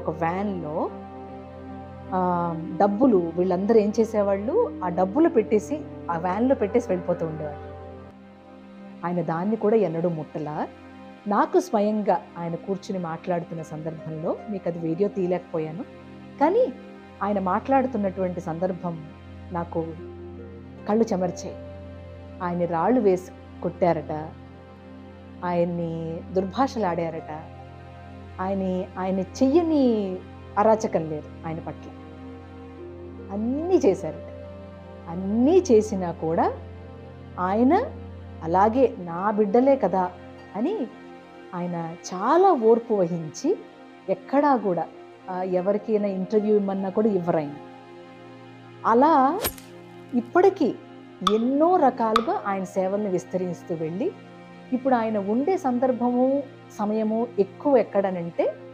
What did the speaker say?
ఒక వ్యాన్లో ఆ, డబ్బులు వీళ్ళందరూ ఏం చేసేవాళ్ళు ఆ డబ్బులు పెట్టేసి ఆ వ్యాన్లో పెట్టేసి వెళ్ళిపోతూ ఉండేవారు ఆయన దాన్ని కూడా ఎన్నడూ ముట్టలా నాకు స్వయంగా ఆయన కూర్చుని మాట్లాడుతున్న సందర్భంలో మీకు అది వీడియో తీయలేకపోయాను కానీ ఆయన మాట్లాడుతున్నటువంటి సందర్భం నాకు కళ్ళు చెమర్చాయి ఆయన రాళ్ళు వేసి కొట్టారట ఆయన్ని దుర్భాషలాడారట ఆయన ఆయన చెయ్యని అరాచకం లేదు ఆయన పట్ల అన్నీ చేశారట అన్నీ చేసినా కూడా ఆయన అలాగే నా బిడ్డలే కదా అని ఆయన చాలా ఓర్పు వహించి ఎక్కడా కూడా ఆ, ఎవరికైనా ఇంటర్వ్యూ ఇమ్మన్నా కూడా ఇవ్వరు ఆయన అలా ఇప్పటికీ ఎన్నో రకాలుగా ఆయన సేవల్ని విస్తరిస్తూ వెళ్ళి ఇప్పుడు ఆయన ఉండే సందర్భము సమయము ఎక్కువ ఎక్కడనంటే